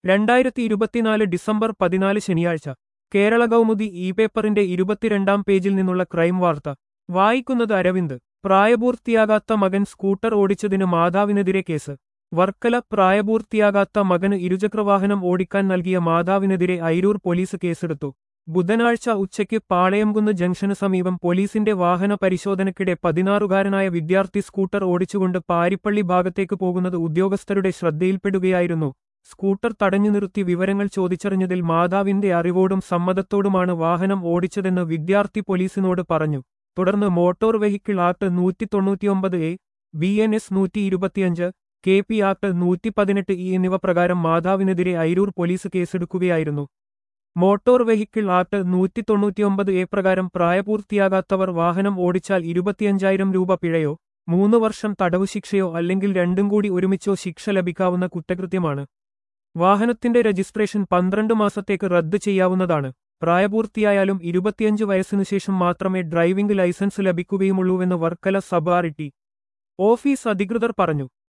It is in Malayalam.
രണ്ടായിരത്തി ഇരുപത്തിനാല് ഡിസംബർ പതിനാല് ശനിയാഴ്ച കേരള കൗമുദി ഇ പേപ്പറിന്റെ ഇരുപത്തിരണ്ടാം പേജിൽ നിന്നുള്ള ക്രൈം വാർത്ത വായിക്കുന്നത് അരവിന്ദ് പ്രായപൂർത്തിയാകാത്ത മകൻ സ്കൂട്ടർ ഓടിച്ചതിന് മാതാവിനെതിരെ കേസ് വർക്കല പ്രായപൂർത്തിയാകാത്ത മകന് ഇരുചക്രവാഹനം ഓടിക്കാൻ നൽകിയ മാതാവിനെതിരെ അയിരൂർ പോലീസ് കേസെടുത്തു ബുധനാഴ്ച ഉച്ചയ്ക്ക് പാളയംകുന്ന് ജംഗ്ഷന് സമീപം പോലീസിന്റെ വാഹന പരിശോധനയ്ക്കിടെ പതിനാറുകാരനായ വിദ്യാർത്ഥി സ്കൂട്ടർ ഓടിച്ചുകൊണ്ട് പാരിപ്പള്ളി ഭാഗത്തേക്ക് പോകുന്നത് ഉദ്യോഗസ്ഥരുടെ ശ്രദ്ധയിൽപ്പെടുകയായിരുന്നു സ്കൂട്ടർ തടഞ്ഞു നിർത്തി വിവരങ്ങൾ ചോദിച്ചറിഞ്ഞതിൽ മാതാവിന്റെ അറിവോടും സമ്മതത്തോടുമാണ് വാഹനം ഓടിച്ചതെന്ന് വിദ്യാർത്ഥി പോലീസിനോട് പറഞ്ഞു തുടർന്ന് മോട്ടോർ വെഹിക്കിൾ ആക്ട് നൂറ്റി തൊണ്ണൂറ്റിയൊമ്പത് എ ബി എൻ എസ് നൂറ്റി ഇരുപത്തിയഞ്ച് കെ പി ആക്ട് നൂറ്റി പതിനെട്ട് ഇ എന്നിവ പ്രകാരം മാതാവിനെതിരെ അയിരൂർ പോലീസ് കേസെടുക്കുകയായിരുന്നു മോട്ടോർ വെഹിക്കിൾ ആക്ട് നൂറ്റി തൊണ്ണൂറ്റിയൊമ്പത് എ പ്രകാരം പ്രായപൂർത്തിയാകാത്തവർ വാഹനം ഓടിച്ചാൽ ഇരുപത്തിയഞ്ചായിരം രൂപ പിഴയോ മൂന്ന് വർഷം തടവ് ശിക്ഷയോ അല്ലെങ്കിൽ രണ്ടും കൂടി ഒരുമിച്ചോ ശിക്ഷ ലഭിക്കാവുന്ന കുറ്റകൃത്യമാണ് വാഹനത്തിന്റെ രജിസ്ട്രേഷൻ പന്ത്രണ്ട് മാസത്തേക്ക് റദ്ദ് ചെയ്യാവുന്നതാണ് പ്രായപൂർത്തിയായാലും ഇരുപത്തിയഞ്ച് വയസ്സിനുശേഷം മാത്രമേ ഡ്രൈവിംഗ് ലൈസൻസ് ലഭിക്കുകയുമുള്ളൂവെന്ന് Varkala sub R T office അധികൃതർ പറഞ്ഞു